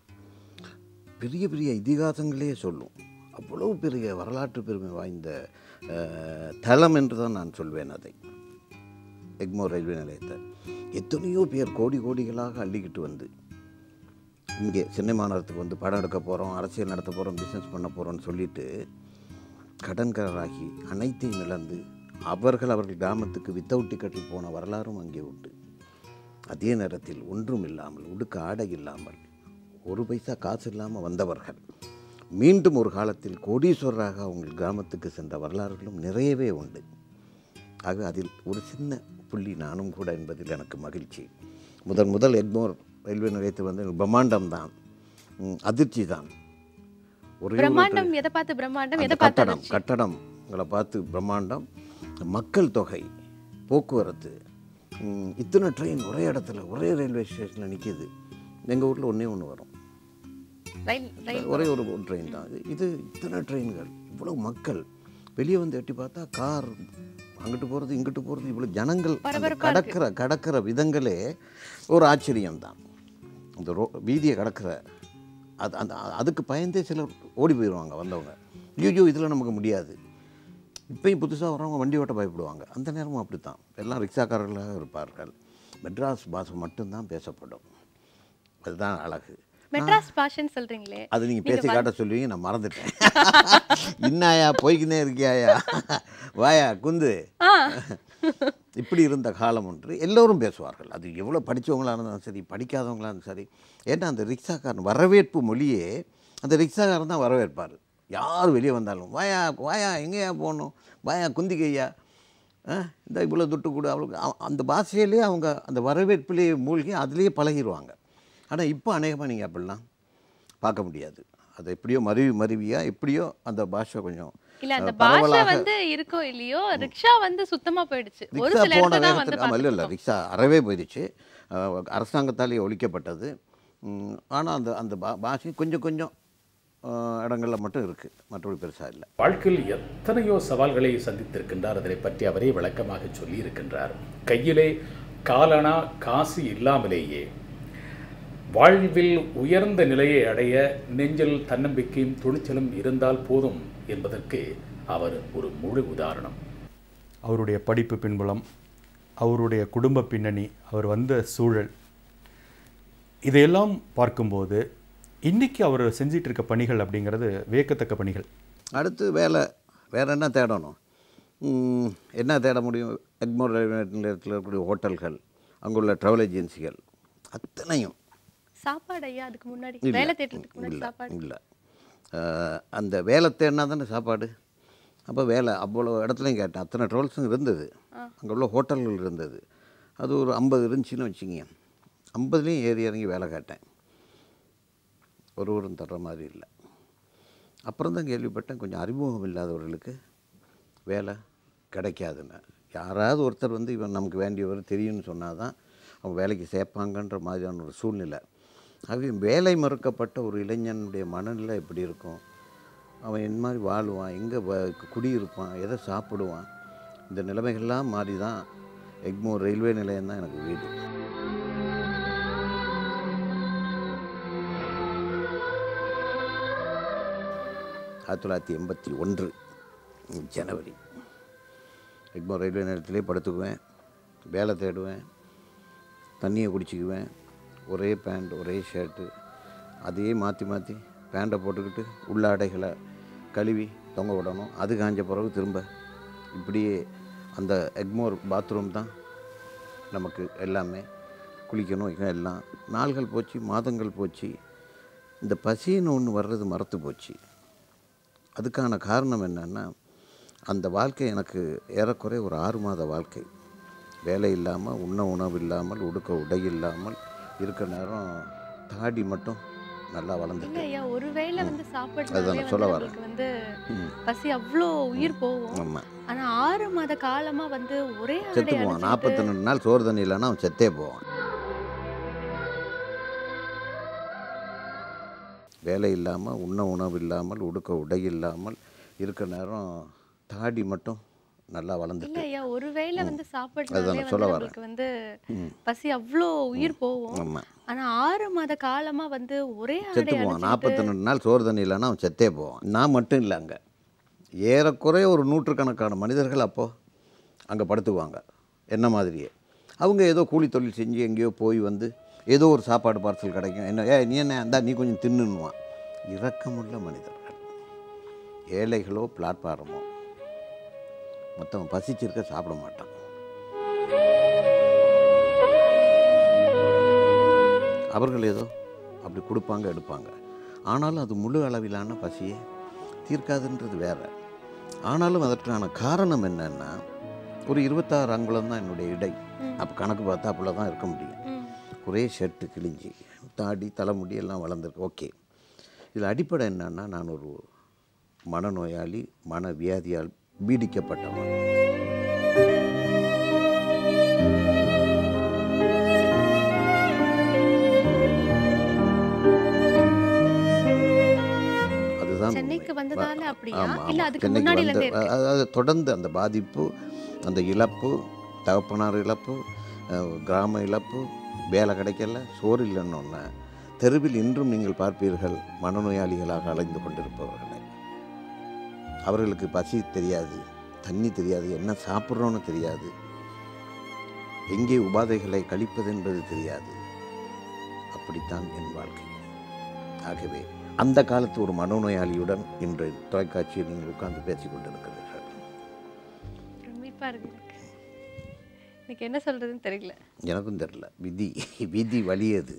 பெரிய பெரிய இதிகாசங்களே சொல்லும் அவ்வளோ பெரிய வரலாற்று பெருமை வாய்ந்த அஹ், தலம் என்று தான் நான் சொல்வேன் அதை எக்மோர் ரயில்வே நிலையத்தை எத்தனையோ பேர் கோடி கோடிகளாக அள்ளிக்கிட்டு வந்து இங்கே சென்னை மாநகரத்துக்கு வந்து படம் எடுக்க போகிறோம் அரசியல் நடத்த போகிறோம் பிஸ்னஸ் பண்ண போகிறோம்னு சொல்லிட்டு கடன்காரராகி அனைத்தையும் இழந்து அவர்கள் அவர்கள் கிராமத்துக்கு வித்தவுட் டிக்கெட்டில் போன வரலாறும் அங்கே உண்டு அதே நேரத்தில் ஒன்றும் இல்லாமல் உடுக்க ஆடை இல்லாமல் ஒரு பைசா காசு இல்லாமல் வந்தவர்கள் மீண்டும் ஒரு காலத்தில் கோடீஸ்வரராக அவங்க கிராமத்துக்கு சென்ற வரலாறுகளும் நிறையவே உண்டு ஆக அதில் ஒரு சின்ன புள்ளி நானும் கூட என்பதில் எனக்கு மகிழ்ச்சி முதன் முதல் எக்மோர் ரயில்வே நிலையத்தை வந்து பிரம்மாண்டம் தான் ம், அதிர்ச்சி தான் ஒரே ஒரு பிரம்மாண்டம் எதை பார்த்து பிரம்மாண்டம் அந்த எதை பார்த்து கட்டடம் அதிர்ச்சி? கட்டடங்களை பார்த்து பிரம்மாண்டம் மக்கள் தொகை போக்குவரத்து ம், இத்தனை ட்ரெயின் ஒரே இடத்துல ஒரே ரயில்வே ஸ்டேஷனில் நிற்கிது எங்கள் ஊரில் ஒன்றே ஒன்று வரும் ரயில் ரயில் ஒரே ஒரு ட்ரெயின் தான் இது இது இத்தனை ட்ரெயின்கள் இவ்வளோ மக்கள் வெளியே வந்து எட்டி பார்த்தா கார் அங்கிட்டு போகிறது இங்கிட்டு போகிறது இவ்வளோ ஜனங்கள் அந்த பரபரப்பா கடக்கிற கடக்கிற விதங்களே ஒரு ஆச்சரியம்தான் அந்த ரோ வீதியை கடக்கிற அது அந்த அதுக்கு பயந்தே சிலர் ஓடி போயிடுவாங்க வந்தவங்க ஐயோ இதில் நமக்கு முடியாது இப்பயும் புதுசாக வரவங்க வண்டி ஓட்ட பயப்படுவாங்க அந்த நேரமும் அப்படி தான் எல்லாம் ரிக்ஷாக்காரர்களாக இருப்பார்கள் மெட்ராஸ் பாஷை மட்டும்தான் பேசப்படும் அதுதான் அழகு மெட்ராஸ் பாஷன்னு சொல்றீங்களே அது நீங்கள் பேசி காட்ட சொல்லுவீங்க நான் மறந்துட்டேன் இன்னாயா போய்க்கினே இருக்கியாயா வாயா குந்து ஆ இப்படி இருந்த காலம் ஒன்று எல்லோரும் பேசுவார்கள் அது எவ்வளோ படித்தவங்களாக இருந்தாலும் சரி படிக்காதவங்களாக இருந்தாலும் சரி ஏன்னா அந்த ரிக்ஷாக்காரன் வரவேற்பு மொழியே அந்த ரிக்ஷாக்காரன் தான் வரவேற்பார் யார் வெளியே வந்தாலும் வாயா வாயா எங்கேயா போகணும் வாயா குந்திக்கையா ஆ இந்த இவ்வளோ துட்டு கொடு அவளுக்கு அவ- அந்த பாஷையிலே அவங்க அந்த வரவேற்பிலேயே மூழ்கி அதுலேயே பழகிடுவாங்க ஆனால் இப்போ அநேகமாக நீங்கள் அப்படிலாம் பார்க்க முடியாது அது எப்படியோ மருவி மருவியா எப்படியோ அந்த பாஷை கொஞ்சம் இல்ல அந்த அஹ், பாஷை பரவலாக வந்து இருக்கோ இல்லையோ ரிக்ஷா வந்து சுத்தமா போயிடுச்சு ஒரு ரிக்ஷா சில போன இடத்துல தான் வந்து நேரத்தில் ஆமாம் இல்லை இல்லை பார்த்திருக்கோம். ரிக்ஷா அறவே போயிடுச்சு அஹ், அரசாங்கத்தாலே ஒழிக்கப்பட்டது ஆனால் அந்த அந்த பா பாஷை கொஞ்சம் கொஞ்சம் அஹ், இடங்கள்ல மட்டும் இருக்குது மற்றபடி பெருசாக இல்லை வாழ்க்கையில் எத்தனையோ சவால்களை சந்தித்திருக்கின்றார் அதனை பற்றி அவரே விளக்கமாக சொல்லி இருக்கின்றார் கையிலே காலனா காசு இல்லாமலேயே வாழ்வில் உயர்ந்த நிலையை அடைய நெஞ்சில் தன்னம்பிக்கையும் துணிச்சலும் இருந்தால் போதும் என்பதற்கு அவர் ஒரு முழு உதாரணம் அவருடைய படிப்பு பின்புலம் அவருடைய குடும்ப பின்னணி அவர் வந்த சூழல் இதையெல்லாம் பார்க்கும்போது இன்னைக்கு அவர் செஞ்சிட்டு இருக்க பணிகள் அப்படிங்கிறது வியக்கத்தக்க பணிகள் அடுத்து வேலை வேறு என்ன தேடணும் ம், என்ன தேட முடியும் எக்மோர் ரயில்வே நிலையத்தில் இருக்கக்கூடிய ஹோட்டல்கள் அங்குள்ள ட்ராவல் ஏஜென்சிகள் அத்தனையும் சாப்பாடு ஐயா அதுக்கு முன்னாடி இல்ல. வேலை தேடுறதுக்கு முன்னாடி இல்லை சாப்பாடு இல்லை அந்த வேலை தேடினா தானே சாப்பாடு அப்போ வேலை அவ்வளோ இடத்துலையும் கேட்டேன் அத்தனை ட்ரோல்ஸும் இருந்தது அங்கே உள்ள ஹோட்டல்கள் இருந்தது அது ஒரு ஐம்பது இருந்துச்சுன்னு வச்சுங்க ஐம்பதுலேயும் ஏறி இறங்கி வேலை கேட்டேன் ஒருவரும் தர்ற மாதிரி இல்லை அப்புறம் தான் கேள்விப்பட்டேன் கொஞ்சம் அறிமுகம் இல்லாதவர்களுக்கு வேலை கிடைக்காதுன்னு யாராவது ஒருத்தர் வந்து இவன் நமக்கு வேண்டியவர் தெரியும்னு சொன்னால் தான் அவங்க வேலைக்கு சேர்ப்பாங்கன்ற மாதிரியான ஒரு சூழ்நிலை அவன் வேலை மறுக்கப்பட்ட ஒரு இளைஞனுடைய மனநிலை எப்படி இருக்கும் அவன் என்ன மாதிரி வாழுவான் எங்கே குடியிருப்பான் எதை சாப்பிடுவான் இந்த நிலைமைகள்லாம் மாறி தான் எக்மோர் ரயில்வே நிலையம் தான் எனக்கு வீடு ஆயிரத்தி தொள்ளாயிரத்தி எண்பத்தி ஒன்று ஜனவரி எக்மோர் ரயில்வே நிலையத்திலே படுத்துக்குவேன் வேலை தேடுவேன் தண்ணியை குடிச்சிக்குவேன் ஒரே பேண்ட் ஒரே ஷர்ட்டு அதையே மாற்றி மாற்றி பேண்ட்டை போட்டுக்கிட்டு உள்ளாடைகளை கழுவி தொங்க விடணும் அது காஞ்ச பிறகு திரும்ப இப்படியே அந்த எக்மோர் பாத்ரூம் தான் நமக்கு எல்லாமே குளிக்கணும் வைக்கணும் எல்லாம் நாள்கள் போச்சு மாதங்கள் போச்சு இந்த பசின்னு ஒன்று வர்றது மறத்து போச்சு அதுக்கான காரணம் என்னன்னா அந்த வாழ்க்கை எனக்கு ஏறக்குறைய ஒரு ஆறு மாத வாழ்க்கை வேலை இல்லாமல் உண்ண உணவு இல்லாமல் உடுக்க உடை இல்லாமல் இருக்க நேரம் தாடி மட்டும் நல்லா இல்ல வளர்ந்துட்டு ஐயா ஒருவேளை வந்து அதுதான் சாப்பிடுறதுனாலே நான் வந்து சொல்ல வரேன். நம்மளுக்கு வந்து ம். பசி அவ்வளோ உயிர் போகும் ஆமாம் ஆனா ஆறு மாத காலமா வந்து ஒரே ஆடை செத்து போவான் அணிஞ்சுக்கிட்டு- நாற்பத்தி ரெண்டு நாள் சோறு தண்ணி இல்லைன்னா அவன் செத்தே போவான் வேலை இல்லாமல் உண்ண உணவு இல்லாமல் உடுக்க உடை இல்லாமல் இருக்க நேரம் தாடி மட்டும் நல்லா இல்ல வளர்ந்துட்டு ஐயா ஒருவேளை வந்து அதுதான் சாப்பிடுறதுனாலே நான் வந்து சொல்ல வரேன். நம்மளுக்கு வந்து ம். பசி அவ்வளோ உயிர் போகும் ஆமாம் ஆனா ஆறு மாத காலமா வந்து ஒரே ஆடை செத்து போவான் அணிஞ்சுக்கிட்டு- நாற்பத்தி ரெண்டு நாள் சோறு தண்ணி இல்லைன்னா அவன் செத்தே போவான் நான் மட்டும் இல்லை அங்கே ஏறக்குறைய ஒரு நூற்றுக்கணக்கான மனிதர்கள் அப்போது அங்கே படுத்துக்குவாங்க என்ன மாதிரியே அவங்க ஏதோ கூலி தொழில் செஞ்சு எங்கேயோ போய் வந்து ஏதோ ஒரு சாப்பாடு பார்சல் கிடைக்கும் என்ன ஏ நீ என்ன அந்த நீ கொஞ்சம் தின்னுன்னுவான் இரக்கமுள்ள மனிதர்கள் ஏழைகளோ பிளாட்பாரமோ மொத்தம் பசிச்சிருக்க சாப்பிட மாட்டான் அவர்கள் ஏதோ அப்படி கொடுப்பாங்க எடுப்பாங்க ஆனாலும் அது முழு அளவிலான பசியை தீர்க்காதுன்றது வேற ஆனாலும் அதற்கான காரணம் என்னன்னா ஒரு இருபத்தாறு அங்குலம் தான் என்னுடைய இடை அப்போ கணக்கு பார்த்தா அப்படிலாம் தான் இருக்க முடியும் ம். ஒரே ஷர்ட்டு கிழிஞ்சி தாடி தலைமுடி எல்லாம் வளர்ந்துருக்கு ஓகே இதில் அடிப்படை என்னன்னா நான் ஒரு மனநோயாளி மனவியாதியால் பீடிக்கப்பட்டவன் அதுதான் சென்னைக்கு உண்மை. வந்ததால வ- அப்படியா? ஆமா, இல்ல ஆமா. அதுக்கு சென்னைக்கு முன்னாடில வந்து- இருந்தே இருக்கு? அ- அது தொடர்ந்து அந்த பாதிப்பு அந்த இழப்பு தகப்பனார் இழப்பு அஹ், கிராம இழப்பு வேலை கிடைக்கல சோறு இல்லைன்னு ஒன்று தெருவில் இன்றும் நீங்கள் பார்ப்பீர்கள் மனநோயாளிகளாக அலைந்து கொண்டிருப்பவர்களை அவர்களுக்கு பசி தெரியாது தண்ணி தெரியாது என்ன சாப்பிட்றோன்னு தெரியாது எங்கே உபாதைகளை கழிப்பது என்பது தெரியாது அப்படித்தான் என் வாழ்க்கை ஆகவே அந்த காலத்து ஒரு மனோநோயாளியுடன் இன்று தொலைக்காட்சியில் நீங்கள் உட்கார்ந்து பேசிக் கொண்டிருக்கிறீர்கள் பிரமிப்பா இருக்கு எனக்கு எனக்கு என்ன சொல்றதுன்னு தெரியல எனக்கும் தெரியல விதி விதி வலியது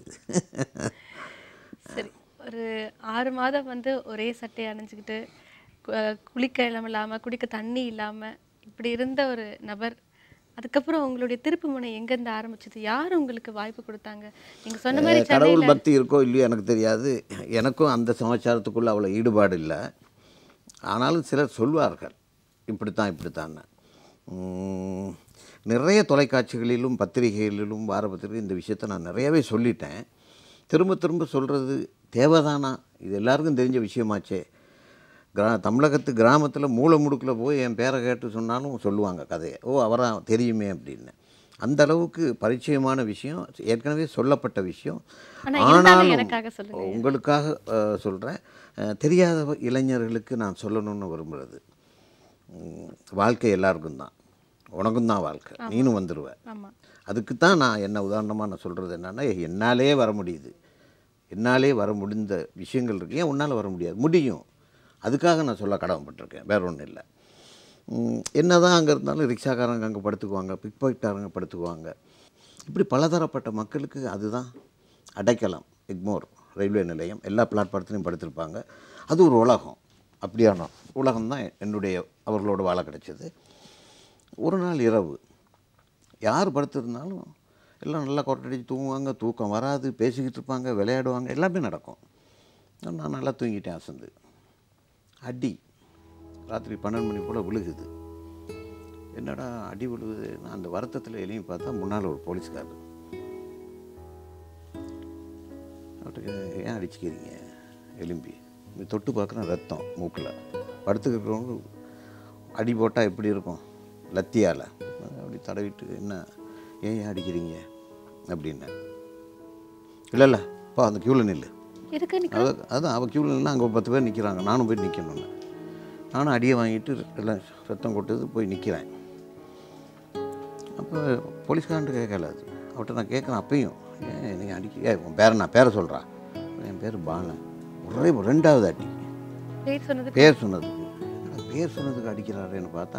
சரி ஒரு ஆறு மாதம் வந்து ஒரே சட்டையை அணிஞ்சுக்கிட்டு கு- அஹ் குளிக்க இடம் இல்லாம குடிக்க தண்ணி இல்லாம இப்படி இருந்த ஒரு நபர் அதுக்கப்புறம் உங்களுடைய திருப்பு முனை எங்கேருந்து ஆரம்பிச்சது யார் உங்களுக்கு வாய்ப்பு கொடுத்தாங்க நீங்க சொன்ன மாதிரி கடவுள் சென்னையில பக்தி இருக்கோ இல்லையோ எனக்கு தெரியாது எனக்கும் அந்த சமாச்சாரத்துக்குள்ள அவ்வளோ ஈடுபாடு இல்லை ஆனாலும் சிலர் சொல்வார்கள் இப்படித்தான் இப்படித்தான் உம், நிறைய தொலைக்காட்சிகளிலும் பத்திரிகைகளிலும் வார பத்திரிகை இந்த விஷயத்தை நான் நிறையவே சொல்லிட்டேன் திரும்ப திரும்ப சொல்கிறது தேவைதானா இது எல்லாருக்கும் தெரிஞ்ச விஷயமாச்சே கிரா தமிழகத்து கிராமத்தில் மூலை முடுக்கில் போய் என் பேரை கேட்டு சொன்னாலும் சொல்லுவாங்க கதையை ஓ அவரா தெரியுமே அப்படின்னு அந்த அளவுக்கு பரிச்சயமான விஷயம் ஏற்கனவே சொல்லப்பட்ட விஷயம் ஆனா இருந்தாலும் எனக்காக சொல்லுங்க உங்களுக்காக சொல்கிறேன் தெரியாத இளைஞர்களுக்கு நான் சொல்லணும்னு விரும்புகிறது உம், வாழ்க்கை எல்லாருக்கும் தான் உனக்கும் தான் வாழ்க்கை நீனும் வந்துடுவ ஆமா அதுக்கு தான் நான் என்ன உதாரணமாக நான் சொல்கிறது என்னென்னா என்னாலே வர முடியுது என்னாலே வர முடிந்த விஷயங்கள் இருக்கு ஏன் உன்னால் வர முடியாது முடியும் அதுக்காக நான் சொல்ல கடமைப்பட்டிருக்கேன் வேற ஒன்றும் இல்லை என்ன தான் அங்கே இருந்தாலும் ரிக்ஷாக்காரங்க அங்கே படுத்துக்குவாங்க பிக் பாக்கெட்டாரங்க படுத்துக்குவாங்க இப்படி பலதரப்பட்ட மக்களுக்கு அதுதான் அடைக்கலம் எக்மோர் ரயில்வே நிலையம் எல்லா பிளாட்பாரத்துலையும் படுத்திருப்பாங்க அது ஒரு உலகம் அப்படியான உலகம் தான் என்னுடைய அவர்களோட வாழ கிடைச்சது ஒரு நாள் இரவு யார் படுத்திருந்தாலும் எல்லாம் நல்லா கொட்டடிச்சு தூங்குவாங்க தூக்கம் வராது பேசிக்கிட்டு இருப்பாங்க விளையாடுவாங்க எல்லாமே நடக்கும் நான் நல்லா தூங்கிட்டேன் அசந்து அடி ராத்திரி பன்னெண்டு மணி போல் விழுகுது என்னடா அடி விழுகுது நான் அந்த வருத்தத்தில் எளிமை பார்த்தா முன்னால் ஒரு போலீஸ்காரர் அவர்கிட்ட ஏன் அடிச்சுக்கிறீங்க எலும்பி இப்படி தொட்டு பார்க்குறேன் ரத்தம் மூக்கில் படுத்துக்கிறவங்க அடி போட்டால் எப்படி இருக்கும் லத்தியால் அப்படி தடவிட்டு என்ன ஏன் ஏன் அடிக்கிறீங்க அப்படின்னு இல்லை இல்லை பா அந்த க்யூவில் நில்லு இருக்கு நீ அது அதான் அவள் க்யூவில் நின்று அங்கே ஒரு பத்து பேர் நிற்கிறாங்க நானும் போய் நிற்கணும்னு நானும் அடியை வாங்கிட்டு எல்லாம் ரத்தம் கொட்டுது போய் நிற்கிறேன் அப்போ போலீஸ்காரன்ட்டு கேட்கல அது அவர்கிட்ட நான் கேட்குறேன் அப்பயும் ஏன் நீ அடிக்க ஏன் உன் பேரை நான் பேரை சொல்கிறேன் என் பேர் பாலன் ஒரே ஒரு ரெண்டாவது அடி பேர் சொன்னது பேர் சொன்னதுக்கு என்னடா பேர் சொன்னதுக்கு அடிக்கிறாருன்னு பார்த்தா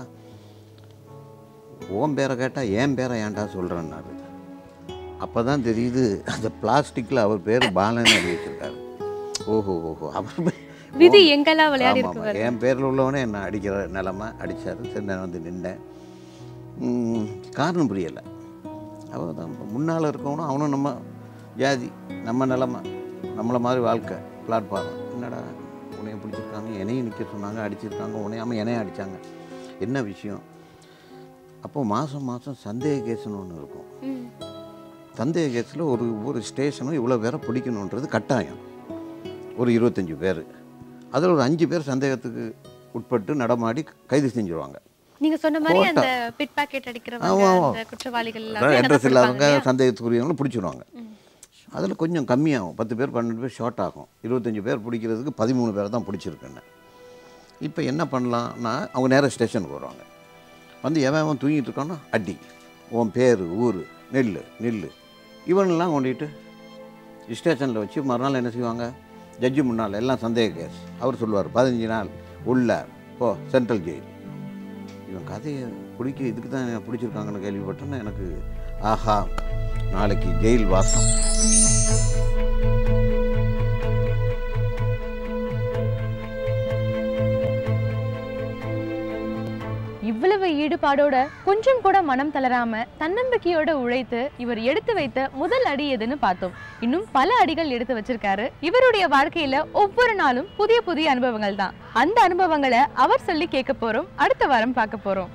உன் பேரை கேட்டால் என் பேரை ஏன்டா சொல்கிறேன்னாரு அப்போ தான் தெரியுது அந்த பிளாஸ்டிக்கில் அவர் பேர் பாலன் எழுதி வச்சிருக்காரு ஓஹோ ஓஹோ அவர் பே- விதி எங்கெல்லாம் விளையாடி ஆமா, இருக்கு ஆமா. என் பேரில் உள்ளவனே என்ன அடிக்கிற நிலமை அடித்தார் சரி நான் வந்து நின்றேன் ம், காரணம் புரியலை அவன் தான் முன்னால் இருக்கவனும் அவனும் நம்ம ஜாதி நம்ம நிலமை நம்மளை மாதிரி வாழ்க்கை பிளாட்ஃபார்ம் என்னடா உன்னைய பிடிச்சிருக்காங்க என்னையும் நிற்க சொன்னாங்க அடிச்சிருக்காங்க உன்னையாமல் என்னையும் அடித்தாங்க என்ன விஷயம் அப்போ மாதம் மாதம் சந்தேக கேஸ்னு ஒன்று இருக்கும் ம். சந்தேக கேஸில் ஒரு ஒரு ஸ்டேஷனும் இவ்வளோ பேரை பிடிக்கணுன்றது கட்டாயம் ஒரு இருபத்தஞ்சி பேர் அதில் ஒரு அஞ்சு பேர் சந்தேகத்துக்கு உட்பட்டு நடமாடி கைது செஞ்சுருவாங்க நீங்க சொன்ன மாதிரி அந்த பிட் பாக்கெட் அடிக்கிறவங்க ஆமா, ஆமா. அந்த குற்றவாளிகள் எல்லாமே அட்ரஸ் இல்லாதவங்க அடக்கப்படுவாங்க சந்தேகத்துக்குரியவங்களும் பிடிச்சிடுவாங்க அதில் கொஞ்சம் கம்மியாகும் பத்து பேர் பன்னெண்டு பேர் ஷார்ட் ஆகும் இருபத்தஞ்சி பேர் பிடிக்கிறதுக்கு பதிமூணு பேர் தான் பிடிச்சிருக்குன்னு இப்போ என்ன பண்ணலாம்னா அவங்க நேராக ஸ்டேஷனுக்கு வருவாங்க வந்து எவன் எவன் தூங்கிட்டு இருக்கானோ அடி உன் பேர் ஊர் நெல் நெல் இவனெல்லாம் கொண்டுட்டு ஸ்டேஷனில் வச்சு மறுநாள் என்ன செய்வாங்க ஜட்ஜி முன்னால் எல்லாம் சந்தேக கேஸ் அவர் சொல்லுவார் பதினஞ்சு நாள் உள்ள போ சென்ட்ரல் ஜெயில் இவன் கதையை பிடிக்க இதுக்கு தான் என்னை பிடிச்சிருக்காங்கன்னு கேள்விப்பட்டேன்னா எனக்கு ஆஹா நாளைக்கு ஜெயில் வாசம் இவ்வளவு ஈடுபாடோட கொஞ்சம் கூட மனம் தளராம தன்னம்பிக்கையோட உழைத்து இவர் எடுத்து வைத்த முதல் அடி எதுன்னு பார்த்தோம் இன்னும் பல அடிகள் எடுத்து வச்சிருக்காரு இவருடைய வாழ்க்கையில ஒவ்வொரு நாளும் புதிய புதிய அனுபவங்கள் தான் அந்த அனுபவங்களை அவர் சொல்லி கேட்க போறோம் அடுத்த வாரம் பார்க்க போறோம்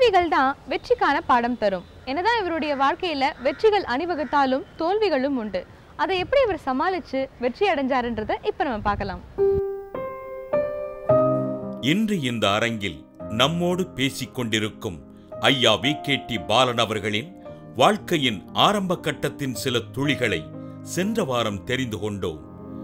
தோல்விகள் தான் வெற்றிக்கான பாடம் தரும் என்னதான் இவருடைய வாழ்க்கையில வெற்றிகள் அணிவகுத்தாலும் தோல்விகளும் உண்டு அதை எப்படி இவர் சமாளிச்சு வெற்றி அடைஞ்சாருன்றதை இப்ப நம்ம பார்க்கலாம் இன்று இந்த அரங்கில் நம்மோடு பேசிக் கொண்டிருக்கும் ஐயா வி கே டி பாலன் அவர்களின் வாழ்க்கையின் ஆரம்ப கட்டத்தின் சில துளிகளை சென்ற வாரம் தெரிந்து கொண்டோம்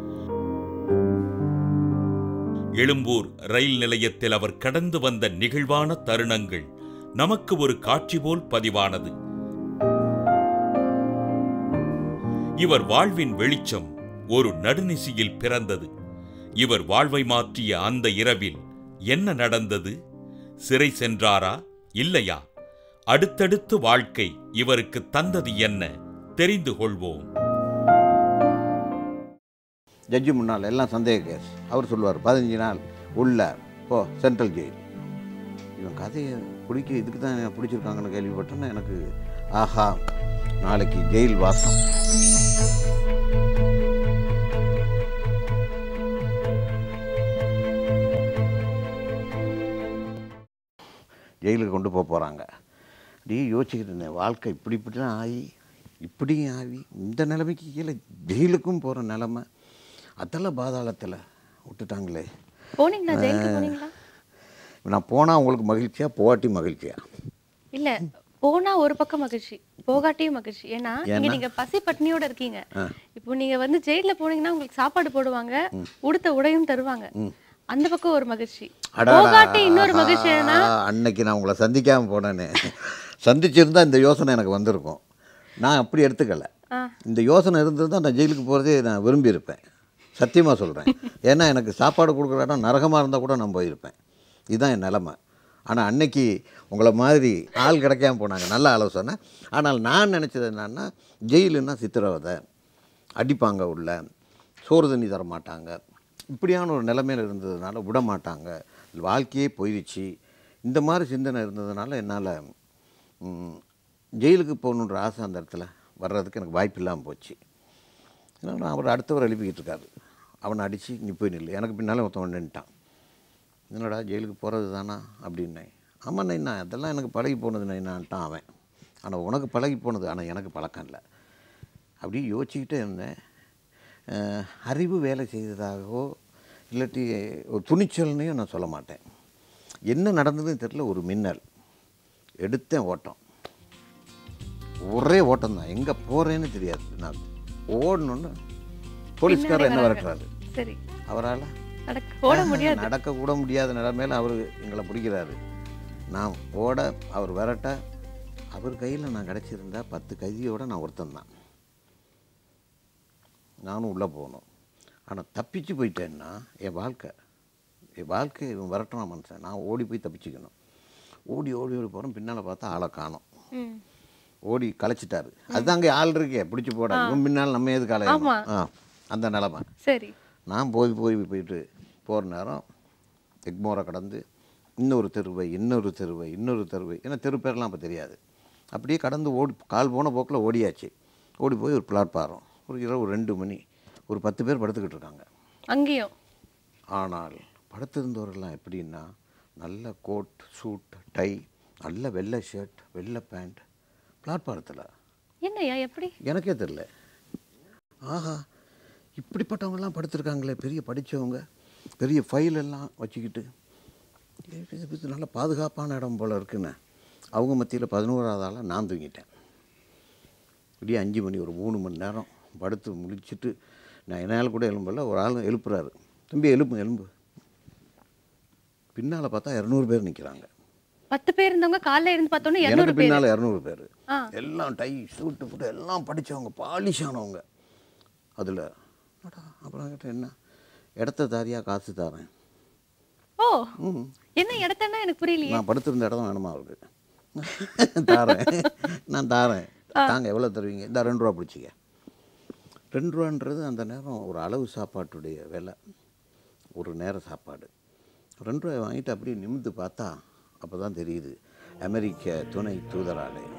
எழும்பூர் ரயில் நிலையத்தில் அவர் கடந்து வந்த நிகழ்வான தருணங்கள் நமக்கு ஒரு காட்சி போல் பதிவானது இவர் வாழ்வின் வெளிச்சம் ஒரு நடுநிசியில் பிறந்தது இவர் வாழ்வை மாற்றிய அந்த இரவில் என்ன நடந்தது சிறை சென்றாரா இல்லையா அடுத்தடுத்து வாழ்க்கை இவருக்கு தந்தது என்ன தெரிந்து கொள்வோம் ஜட்ஜி முன்னால் எல்லாம் சந்தேக கேஸ் அவர் சொல்லுவார் பதினஞ்சு நாள் உள்ள போ சென்ட்ரல் ஜெயில் இவன் கதையை பிடிக்க இதுக்கு தான் என்னை பிடிச்சிருக்காங்கன்னு கேள்விப்பட்டேன்னா எனக்கு ஆஹா நாளைக்கு ஜெயில் வாசம் ஜெயிலுக்கு கொண்டு போக போகிறாங்க அப்படியே யோசிச்சுக்கிட்டு இருந்தேன் வாழ்க்கை இப்படி இப்படிலாம் ஆகி இப்படியும் ஆகி இந்த நிலைமைக்கு கீழே ஜெயிலுக்கும் போகிற நிலைமை அதெல்லாம் பாதாளத்தில் விட்டுட்டாங்களே போனீங்களா ஜெயிலுக்கு போனீங்களா நான் போனால் உங்களுக்கு மகிழ்ச்சியா போகாட்டி மகிழ்ச்சியா இல்ல போனா ஒரு பக்கம் மகிழ்ச்சி போகாட்டியும் மகிழ்ச்சி ஏன்னா இங்க ஏன்னா? நீங்க பசி பட்னியோட இருக்கீங்க இப்போ நீங்க வந்து ஜெயில்ல போனீங்கன்னா உங்களுக்கு சாப்பாடு போடுவாங்க உடுத்த உடையும் தருவாங்க அந்த பக்கம் ஒரு மகிழ்ச்சி அடாடா. போகாட்டி இன்னொரு மகிழ்ச்சி என்னன்னா ஆஹா, அன்னைக்கு நான் உங்களை சந்திக்காமல் போனேனே சந்திச்சிருந்தா இந்த யோசனை எனக்கு வந்திருக்கும் நான் அப்படி எடுத்துக்கல ஆ. இந்த யோசனை இருந்திருந்தா நான் ஜெயிலுக்கு போகிறதே நான் விரும்பியிருப்பேன் சத்தியமாக சொல்கிறேன் ஏன்னா எனக்கு சாப்பாடு கொடுக்குற இடம் நரகமாக இருந்தால் கூட நான் போயிருப்பேன் இதுதான் என் நிலமை ஆனால் அன்னைக்கு உங்களை மாதிரி ஆள் கிடைக்காம போனாங்க நல்ல ஆலோசனை ஆனால் நான் நினச்சது என்னன்னா ஜெயிலுன்னா சித்திரவதை அடிப்பாங்க உள்ள சோறு தண்ணி தர மாட்டாங்க இப்படியான ஒரு நிலைமையில் இருந்ததுனால விட மாட்டாங்க வாழ்க்கையே போயிடுச்சு இந்த மாதிரி சிந்தனை இருந்ததுனால என்னால் ஜெயிலுக்கு போகணுன்ற ஆசை அந்த இடத்துல வர்றதுக்கு எனக்கு வாய்ப்பு இல்லாமல் போச்சு ஏன்னா நான் அவர் அடுத்தவர் எழுப்பிக்கிட்டு இருக்காரு அவனை அடித்து நீ போய் நில்லு எனக்கு பின்னால் ஒருத்தவன் நின்ட்டான் என்னடா ஜெயிலுக்கு போகிறது தானா அப்படின்னேன் ஆமாம் நைனா அதெல்லாம் எனக்கு பழகி போனது நைனான்ட்டான் அவன் ஆனால் உனக்கு பழகி போனது ஆனால் எனக்கு பழக்கம் இல்லை அப்படியே யோசிச்சுக்கிட்டே இருந்தேன் அஹ், அறிவு வேலை செய்ததாகவோ இல்லாட்டி ஒரு துணிச்சல்னையும் நான் சொல்ல மாட்டேன் என்ன நடந்ததுன்னு தெரியல ஒரு மின்னல் எடுத்தேன் ஓட்டம் ஒரே ஓட்டம் தான் எங்கே போகிறேன்னு தெரியாது நான் ஓடணுன்னு போலீஸ்காரர் என்ன விரட்டுறாரு சரி அவரால் நடக்க ஓட முடியாது நடக்க கூட முடியாத நிலைமையில அவர் எங்களை பிடிக்கிறாரு நான் ஓட அவர் விரட்ட அவர் கையில் நான் கிடச்சிருந்தா பத்து கைதியோட நான் ஒருத்தன் தான் நானும் உள்ளே போகணும் ஆனால் தப்பிச்சு போயிட்டேன்னா என் வாழ்க்கை என் வாழ்க்கை இவன் விரட்டுறான் மனுஷன் நான் ஓடி போய் தப்பிச்சுக்கணும் ஓடி ஓடி ஓடி போகிறோம் பின்னால் பார்த்தா ஆளை காணோம் ம். ஓடி கலைச்சிட்டாரு அதுதான் அங்கே ஆள் இருக்கே பிடிச்சி போட இவன் பின்னால் நம்ம எது கலையணும் ஆமா. ஆ அந்த நிலமை சரி நான் போய் போய் போயிட்டு போகிற நேரம் எக்மோரை கடந்து இன்னொரு தெருவை இன்னொரு தெருவை இன்னொரு தெருவை ஏன்னா தெரு பேர்லாம் அப்போ தெரியாது அப்படியே கடந்து ஓடி கால் போன போக்கில் ஓடியாச்சு ஓடி போய் ஒரு பிளாட்பாரம் ஒரு இரவு ரெண்டு மணி ஒரு பத்து பேர் படுத்துக்கிட்டு இருக்காங்க அங்கேயும் ஆனால் படுத்திருந்தவரெல்லாம் எப்படின்னா நல்ல கோட் சூட் டை நல்ல வெள்ளை ஷர்ட் வெள்ளை பேண்ட் பிளாட்பாரத்தில் என்னய்யா எப்படி எனக்கே தெரில ஆஹா இப்படிப்பட்டவங்கெல்லாம் படுத்திருக்காங்களே பெரிய படித்தவங்க பெரிய ஃபைல் எல்லாம் வச்சுக்கிட்டு இது இது நல்ல பாதுகாப்பான இடம் போல் இருக்குன்னு அவங்க மத்தியில் பதினோராவது ஆளாக நான் தூங்கிட்டேன் இப்படியே அஞ்சு மணி ஒரு மூணு மணி நேரம் படுத்து முடிச்சிட்டு நான் என்னால் கூட எலும்பல ஒரு ஆள் எழுப்புறாரு தம்பி எலும்பு எலும்பு பின்னால் பார்த்தா இரநூறு பேர் நிற்கிறாங்க பத்து பேர் இருந்தவங்க காலைல இருந்து பார்த்தோன்னே எனக்கு இரநூறு பேர் பின்னால் இரநூறு பேர் ஆ. எல்லாம் டை சூட்டு போட்டு எல்லாம் படித்தவங்க பாலிஷ் ஆனவங்க அதில் அப்புறம் கிட்ட என்ன இடத்த தாரியா காசு தரேன் ஓ ம் என்ன இடத்தன்னா எனக்கு புரியலையே நான் படுத்திருந்த இடம் வேணுமா அவருக்கு தாரேன் நான் தாரேன் தாங்க எவ்வளோ தருவீங்க இந்த ரெண்டு ரூபா பிடிச்சிக்க ரெண்டு ரூபான்றது அந்த நேரம் ஒரு அளவு சாப்பாட்டுடைய விலை ஒரு நேர சாப்பாடு ரெண்டு ரூபாய் வாங்கிட்டு அப்படியே நிமிர்ந்து பார்த்தா அப்போ தான் தெரியுது அமெரிக்க துணை தூதராலயம்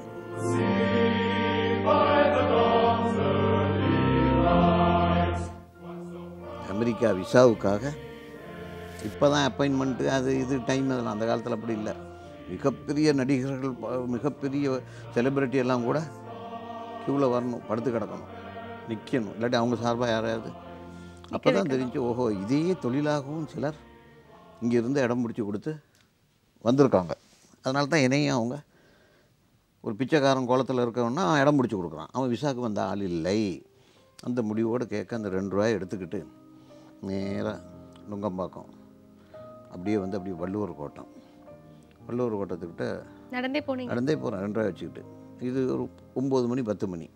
அமெரிக்கா விசாவுக்காக இப்போ தான் அப்பாயின்மெண்ட்டு அது இது டைம் அதெல்லாம் அந்த காலத்தில் அப்படி இல்லை மிகப்பெரிய நடிகர்கள் ப- மிகப்பெரிய செலிபிரிட்டி எல்லாம் கூட க்யூவில் வரணும் படுத்து கிடக்கணும் நிற்கணும் இல்லாட்டி அவங்க சார்பாக யாரையாவது அப்போ தான் தெரிஞ்சு ஓஹோ இதையே தொழிலாகவும் சிலர் இங்கே இருந்து இடம் பிடிச்சி கொடுத்து வந்திருக்காங்க அதனால தான் என்னையும் அவங்க ஒரு பிச்சைக்காரன் குளத்தில் இருக்கவன்னா அவன் இடம் பிடிச்சி கொடுக்குறான் அவன் விசாக்கு வந்த ஆள் இல்லை அந்த முடிவோடு கேட்க அந்த ரெண்டு ரூபாய் எடுத்துக்கிட்டு நேராக நுங்கம்பாக்கம் அப்படியே வந்து அப்படியே வள்ளுவர் கோட்டம் வள்ளுவர் கோட்டத்துக்கிட்ட நடந்தே போனீங்க நடந்தே போகிறேன் ரெண்டு ரூபாய் வச்சுக்கிட்டு இது ஒரு ஒம்பது மணி பத்து மணி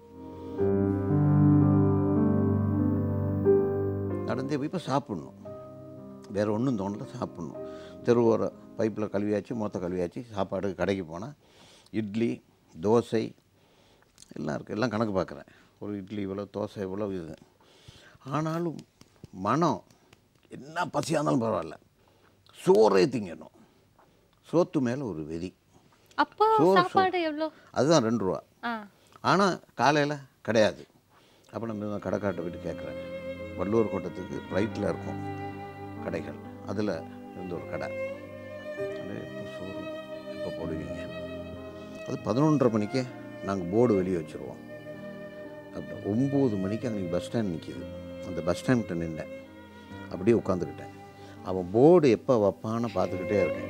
நடந்தே போய் இப்போ சாப்பிட்ணும் வேறு ஒன்றும் தோணல சாப்பிட்ணும் தெருவோர பைப்பில் கழுவியாச்சு மொத்த கழுவியாச்சு சாப்பாடு கடைக்கு போனால் இட்லி தோசை எல்லாம் இருக்குது எல்லாம் கணக்கு பார்க்குறேன் ஒரு இட்லி இவ்வளோ தோசை இவ்வளோ இது ஆனாலும் மனம் என்ன பசியாக இருந்தாலும் பரவாயில்ல சோறே திங்கணும் சோத்து மேலே ஒரு வெறி அப்போ சோறு, சாப்பாடு எவ்வளோ அதுதான் ரெண்டு ரூபா ஆ ஆனால் காலையில் கிடையாது அப்போ நம்ம கடைக்காட்ட போயிட்டு கேட்குறேன் வள்ளூர் கோட்டத்துக்கு ரைட்டில் இருக்கும் கடைகள் அதில் இருந்த ஒரு கடை அது எப்போ சோறு எப்போ போடுவீங்க அது பதினொன்றரை மணிக்கே நாங்கள் போர்டு வெளியே வச்சுருவோம் அப்படி ஒம்பது மணிக்கு அன்றைக்கி பஸ் ஸ்டாண்ட் நிற்கிது அந்த பஸ் ஸ்டாண்ட்கிட்ட நின்றேன் அப்படியே உட்காந்துக்கிட்டேன் அவன் போர்டு எப்போ வைப்பான்னு பார்த்துக்கிட்டே இருக்கேன்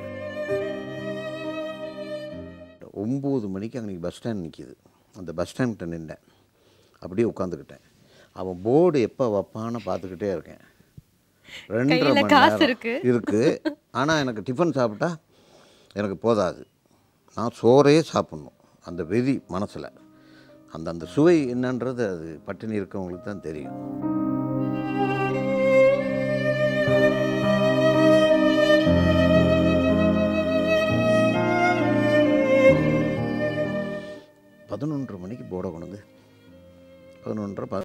ஒம்பது மணிக்கு அன்றைக்கி பஸ் ஸ்டாண்ட் நிற்கிது அந்த பஸ் ஸ்டாண்ட்கிட்ட நின்றேன் அப்படியே உட்காந்துக்கிட்டேன் அவன் போர்டு எப்போ வைப்பான்னு பார்த்துக்கிட்டே இருக்கேன் ரெண்டரை கையில மணி காசு நேரம் இருக்கு. இருக்கு ஆனால் எனக்கு டிஃபன் சாப்பிட்டா எனக்கு போதாது நான் சோறே சாப்பிட்ணும் அந்த வெறி மனசில் அந்த அந்த சுவை என்னன்றது அது பட்டினி இருக்கவங்களுக்கு தான் தெரியும் பதினொன்றரை மணிக்கு போர்டை கொண்டு வந்து பதினொன்றரை ப